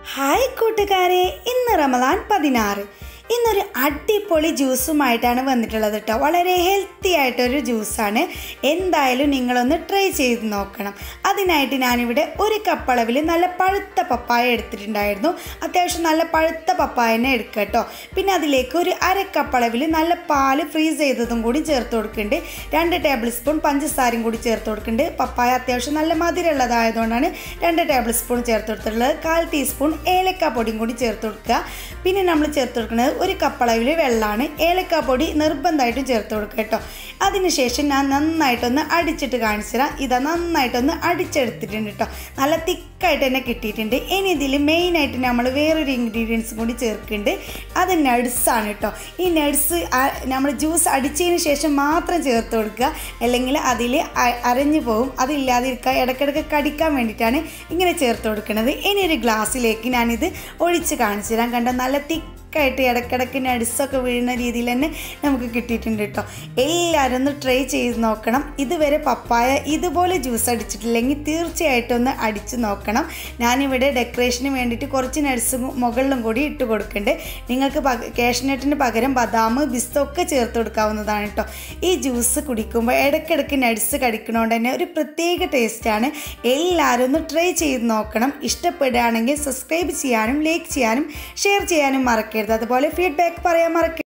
hi കൂട്ടുകാരെ ഇന്ന് റമദാൻ പതിനാറ് ഇന്നൊരു അടിപൊളി ജ്യൂസുമായിട്ടാണ് വന്നിട്ടുള്ളത് കേട്ടോ വളരെ ഹെൽത്തി ആയിട്ടൊരു ജ്യൂസാണ് എന്തായാലും നിങ്ങളൊന്ന് ട്രൈ ചെയ്ത് നോക്കണം അതിനായിട്ട് ഞാനിവിടെ ഒരു കപ്പളവിൽ നല്ല പഴുത്ത പപ്പായ എടുത്തിട്ടുണ്ടായിരുന്നു അത്യാവശ്യം നല്ല പഴുത്ത പപ്പായ തന്നെ എടുക്കുക കേട്ടോ പിന്നെ അതിലേക്ക് ഒരു അര കപ്പളവിൽ നല്ല പാല് ഫ്രീസ് ചെയ്തതും കൂടി ചേർത്ത് കൊടുക്കുന്നുണ്ട് രണ്ട് ടേബിൾ സ്പൂൺ പഞ്ചസാരയും കൂടി ചേർത്ത് കൊടുക്കുന്നുണ്ട് പപ്പായ അത്യാവശ്യം നല്ല മധുരമുള്ളതായതുകൊണ്ടാണ് രണ്ട് ടേബിൾ സ്പൂൺ ചേർത്ത് കൊടുത്തിട്ടുള്ളത് കാൽ ടീസ്പൂൺ ഏലക്ക പൊടിയും കൂടി ചേർത്ത് കൊടുക്കുക പിന്നെ നമ്മൾ ചേർത്ത് കൊടുക്കുന്നത് ഒരു കപ്പളവിൽ വെള്ളമാണ് ഏലക്ക പൊടി നിർബന്ധമായിട്ടും ചേർത്ത് കൊടുക്കുക കേട്ടോ അതിനുശേഷം ഞാൻ നന്നായിട്ടൊന്ന് അടിച്ചിട്ട് കാണിച്ചു തരാം ഇതാ നന്നായിട്ടൊന്ന് അടിച്ചെടുത്തിട്ടുണ്ട് കേട്ടോ നല്ല തിക്കായിട്ട് തന്നെ കിട്ടിയിട്ടുണ്ട് ഇനി ഇതിൽ മെയിനായിട്ട് നമ്മൾ വേറൊരു ഇൻഗ്രീഡിയൻസ് കൂടി ചേർക്കുന്നുണ്ട് അത് നട്സാണ് കേട്ടോ ഈ നട്സ് നമ്മൾ ജ്യൂസ് അടിച്ചതിന് ശേഷം മാത്രം ചേർത്ത് കൊടുക്കുക അല്ലെങ്കിൽ അതിൽ അരഞ്ഞു പോകും അതില്ലാതിരിക്കുക ഇടയ്ക്കിടയ്ക്ക് കടിക്കാൻ വേണ്ടിയിട്ടാണ് ഇങ്ങനെ ചേർത്ത് കൊടുക്കുന്നത് ഇനി ഒരു ഗ്ലാസ്സിലേക്ക് ഞാനിത് ഒഴിച്ച് കാണിച്ചു തരാം കണ്ട നല്ല തിക്ക് ആയിട്ട് ഇടയ്ക്കിടയ്ക്ക് നട്സൊക്കെ വീഴുന്ന രീതിയിൽ തന്നെ നമുക്ക് കിട്ടിയിട്ടുണ്ട് കേട്ടോ എല്ലാവരും ഒന്ന് ട്രൈ ചെയ്ത് നോക്കണം ഇതുവരെ പപ്പായ ഇതുപോലെ ജ്യൂസ് അടിച്ചിട്ടില്ലെങ്കിൽ തീർച്ചയായിട്ടും ഒന്ന് അടിച്ച് നോക്കണം ഞാനിവിടെ ഡെക്കറേഷന് വേണ്ടിയിട്ട് കുറച്ച് നട്സ് മുകളിലും കൂടി ഇട്ട് കൊടുക്കുന്നുണ്ട് നിങ്ങൾക്ക് പക കാഷ്നട്ടിന് പകരം ബദാം ബിസ്തൊക്കെ ചേർത്ത് കൊടുക്കാവുന്നതാണ് കേട്ടോ ഈ ജ്യൂസ് കുടിക്കുമ്പോൾ ഇടയ്ക്കിടയ്ക്ക് നട്സ് കടിക്കണോണ്ട് തന്നെ ഒരു പ്രത്യേക ടേസ്റ്റാണ് എല്ലാവരും ഒന്ന് ട്രൈ ചെയ്ത് നോക്കണം ഇഷ്ടപ്പെടുകയാണെങ്കിൽ സബ്സ്ക്രൈബ് ചെയ്യാനും ലൈക്ക് ചെയ്യാനും ഷെയർ ചെയ്യാനും മറക്കരുത് അതുപോലെ ഫീഡ്ബാക്ക് പറയാൻ മറക്കരുത്